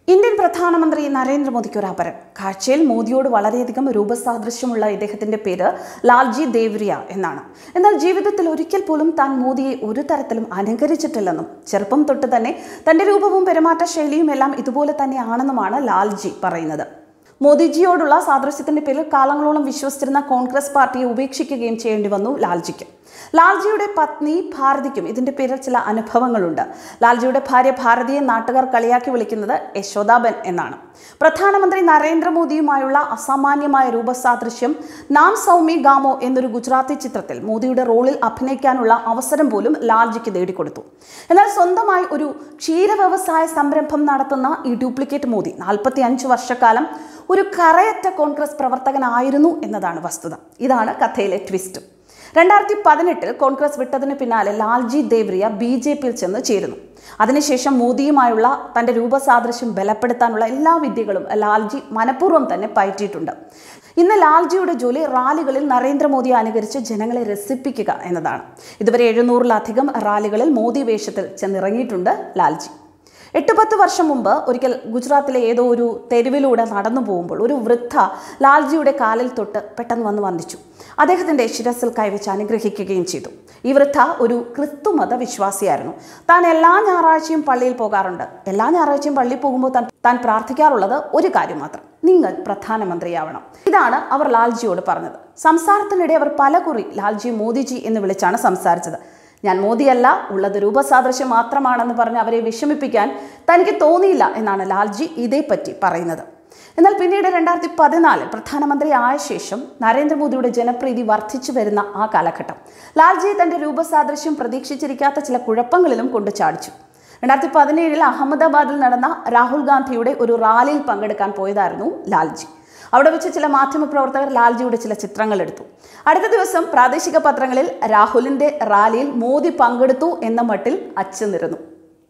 Indian പ്രധാനമന്ത്രി നരേന്ദ്രമോദിക്ക് ഒരു അപരം കാഴ്ചയിൽ മോദിയോട് വളരെയധികം രൂപസാദൃശ്യമുള്ള ഇദ്ദേഹത്തിന്റെ പേര് ലാൽജി ദേവ്രിയ എന്നാണ് എന്നാൽ ജീവിതത്തിൽ ഒരിക്കൽ പോലും താൻ മോദിയെ ഒരു തരത്തിലും അനുകരിച്ചിട്ടില്ലെന്നും ചെറുപ്പം തൊട്ട് തന്നെ തന്റെ രൂപവും പെരുമാറ്റ ശൈലിയും എല്ലാം ഇതുപോലെ തന്നെയാണെന്നുമാണ് ലാൽജി പറയുന്നത് മോദിജിയോടുള്ള സാദൃശ്യത്തിന്റെ പേരിൽ കാലങ്ങളോളം വിശ്വസിച്ചിരുന്ന കോൺഗ്രസ് പാർട്ടിയെ ഉപേക്ഷിക്കുകയും ചെയ്യേണ്ടി വന്നു ലാൽജിക്ക് ലാൽജിയുടെ പത്നി ഭാരതിക്കും ഇതിന്റെ പേരിൽ ചില അനുഭവങ്ങളുണ്ട് ലാൽജിയുടെ ഭാര്യ ഭാരതിയെ നാട്ടുകാർ കളിയാക്കി വിളിക്കുന്നത് യശോദാബൻ എന്നാണ് പ്രധാനമന്ത്രി നരേന്ദ്രമോദിയുമായുള്ള അസാമാന്യമായ രൂപസാദൃശ്യം നാം സൗമി ഗാമോ എന്നൊരു ഗുജറാത്തി ചിത്രത്തിൽ മോദിയുടെ റോളിൽ അഭിനയിക്കാനുള്ള അവസരം പോലും ലാൽജിക്ക് നേടിക്കൊടുത്തു എന്നാൽ സ്വന്തമായി ഒരു ക്ഷീര വ്യവസായ സംരംഭം നടത്തുന്ന ഈ ഡ്യൂപ്ലിക്കേറ്റ് മോദി നാൽപ്പത്തി അഞ്ച് വർഷക്കാലം ഒരു കറയറ്റ കോൺഗ്രസ് പ്രവർത്തകനായിരുന്നു എന്നതാണ് വസ്തുത ഇതാണ് കഥയിലെ ട്വിസ്റ്റ് രണ്ടായിരത്തി പതിനെട്ടിൽ കോൺഗ്രസ് വിട്ടതിന് പിന്നാലെ ലാൽജി ദേവ്രിയ ബി ജെ പിയിൽ ചെന്ന് ചേരുന്നു അതിനുശേഷം മോദിയുമായുള്ള തന്റെ രൂപസാദൃശ്യം ബലപ്പെടുത്താനുള്ള എല്ലാ വിദ്യകളും ലാൽജി മനഃപൂർവ്വം തന്നെ പയറ്റിയിട്ടുണ്ട് ഇന്ന് ലാൽജിയുടെ ജോലി റാലികളിൽ നരേന്ദ്രമോദിയെ അനുകരിച്ച് ജനങ്ങളെ രസിപ്പിക്കുക എന്നതാണ് ഇതുവരെ എഴുന്നൂറിലധികം റാലികളിൽ മോദി വേഷത്തിൽ ചെന്നിറങ്ങിയിട്ടുണ്ട് ലാൽജി എട്ട് പത്ത് വർഷം മുമ്പ് ഒരിക്കൽ ഗുജറാത്തിലെ ഏതോ ഒരു തെരുവിലൂടെ നടന്നു പോകുമ്പോൾ ഒരു വൃദ്ധ ലാൽജിയുടെ കാലിൽ തൊട്ട് പെട്ടെന്ന് വന്ന് വന്ദിച്ചു അദ്ദേഹത്തിൻ്റെ ശിരസിൽ കൈവച്ച് അനുഗ്രഹിക്കുകയും ചെയ്തു ഈ വൃദ്ധ ഒരു ക്രിസ്തുമത വിശ്വാസിയായിരുന്നു താൻ എല്ലാ ഞായറാഴ്ചയും പള്ളിയിൽ പോകാറുണ്ട് എല്ലാ ഞായറാഴ്ചയും പള്ളിയിൽ പോകുമ്പോൾ താൻ താൻ പ്രാർത്ഥിക്കാറുള്ളത് ഒരു കാര്യം മാത്രം നിങ്ങൾ പ്രധാനമന്ത്രിയാവണം ഇതാണ് അവർ ലാൽജിയോട് പറഞ്ഞത് സംസാരത്തിനിടെ അവർ പലകുറി ലാൽജി മോദിജി എന്ന് വിളിച്ചാണ് സംസാരിച്ചത് ഞാൻ മോദിയല്ല ഉള്ളത് രൂപസാദൃശ്യം മാത്രമാണെന്ന് പറഞ്ഞ് അവരെ വിഷമിപ്പിക്കാൻ തനിക്ക് തോന്നിയില്ല എന്നാണ് ലാൽജി ഇതേപ്പറ്റി പറയുന്നത് എന്നാൽ പിന്നീട് രണ്ടായിരത്തി പതിനാലിൽ പ്രധാനമന്ത്രി ആയ ശേഷം നരേന്ദ്രമോദിയുടെ ജനപ്രീതി വർദ്ധിച്ചു വരുന്ന ആ കാലഘട്ടം ലാൽജി തന്റെ രൂപസാദൃശ്യം പ്രതീക്ഷിച്ചിരിക്കാത്ത ചില കുഴപ്പങ്ങളിലും കൊണ്ടു ചാടിച്ചു രണ്ടായിരത്തി പതിനേഴിൽ അഹമ്മദാബാദിൽ നടന്ന രാഹുൽ ഗാന്ധിയുടെ ഒരു റാലിയിൽ പങ്കെടുക്കാൻ പോയതായിരുന്നു ലാൽജി അവിടെ വെച്ച് ചില മാധ്യമപ്രവർത്തകർ ലാൽജിയുടെ ചില ചിത്രങ്ങൾ എടുത്തു അടുത്ത ദിവസം പ്രാദേശിക പത്രങ്ങളിൽ രാഹുലിന്റെ റാലിയിൽ മോദി പങ്കെടുത്തു എന്ന മട്ടിൽ അച്ചുനിരുന്നു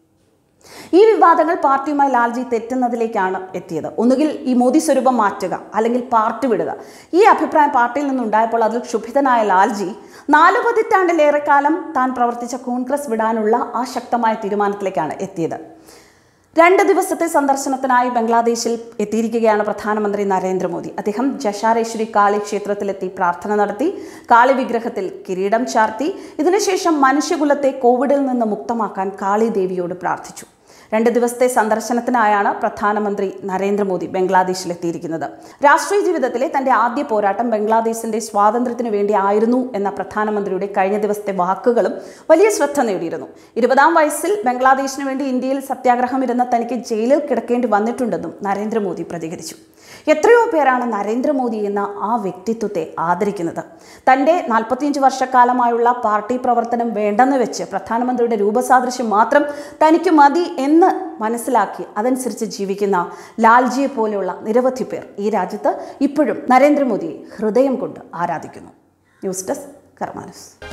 ഈ വിവാദങ്ങൾ പാർട്ടിയുമായി ലാൽജി തെറ്റുന്നതിലേക്കാണ് എത്തിയത് ഒന്നുകിൽ ഈ മോദി സ്വരൂപം മാറ്റുക അല്ലെങ്കിൽ പാർട്ടി വിടുക ഈ അഭിപ്രായം പാർട്ടിയിൽ നിന്നുണ്ടായപ്പോൾ അതിൽ ക്ഷുഭിതനായ ലാൽജി നാലു പതിറ്റാണ്ടിലേറെക്കാലം താൻ പ്രവർത്തിച്ച കോൺഗ്രസ് വിടാനുള്ള ആ ശക്തമായ തീരുമാനത്തിലേക്കാണ് എത്തിയത് രണ്ട് ദിവസത്തെ സന്ദർശനത്തിനായി ബംഗ്ലാദേശിൽ എത്തിയിരിക്കുകയാണ് പ്രധാനമന്ത്രി നരേന്ദ്രമോദി അദ്ദേഹം ജഷാരേശ്വരി കാളി ക്ഷേത്രത്തിലെത്തി പ്രാർത്ഥന നടത്തി കാളി വിഗ്രഹത്തിൽ കിരീടം ചാർത്തി ഇതിനുശേഷം മനുഷ്യകുലത്തെ കോവിഡിൽ നിന്ന് മുക്തമാക്കാൻ കാളി ദേവിയോട് പ്രാർത്ഥിച്ചു രണ്ട് ദിവസത്തെ സന്ദർശനത്തിനായാണ് പ്രധാനമന്ത്രി നരേന്ദ്രമോദി ബംഗ്ലാദേശിലെത്തിയിരിക്കുന്നത് രാഷ്ട്രീയ ജീവിതത്തിലെ തന്റെ ആദ്യ പോരാട്ടം ബംഗ്ലാദേശിന്റെ സ്വാതന്ത്ര്യത്തിനു വേണ്ടി ആയിരുന്നു എന്ന പ്രധാനമന്ത്രിയുടെ കഴിഞ്ഞ ദിവസത്തെ വാക്കുകളും വലിയ ശ്രദ്ധ നേടിയിരുന്നു ഇരുപതാം വയസ്സിൽ ബംഗ്ലാദേശിനു വേണ്ടി ഇന്ത്യയിൽ സത്യാഗ്രഹം ഇരുന്ന തനിക്ക് ജയിലിൽ കിടക്കേണ്ടി വന്നിട്ടുണ്ടെന്നും നരേന്ദ്രമോദി പ്രതികരിച്ചു എത്രയോ പേരാണ് നരേന്ദ്രമോദി എന്ന ആ വ്യക്തിത്വത്തെ ആദരിക്കുന്നത് തൻ്റെ നാൽപ്പത്തിയഞ്ച് വർഷക്കാലമായുള്ള പാർട്ടി പ്രവർത്തനം വേണ്ടെന്ന് വെച്ച് പ്രധാനമന്ത്രിയുടെ രൂപസാദൃശ്യം മാത്രം തനിക്ക് മതി എന്ന് മനസ്സിലാക്കി അതനുസരിച്ച് ജീവിക്കുന്ന ലാൽജിയെ പോലെയുള്ള നിരവധി പേർ ഈ രാജ്യത്ത് ഇപ്പോഴും നരേന്ദ്രമോദിയെ ഹൃദയം കൊണ്ട് ആരാധിക്കുന്നു ന്യൂസ് ഡെസ്ക് കർമാനസ്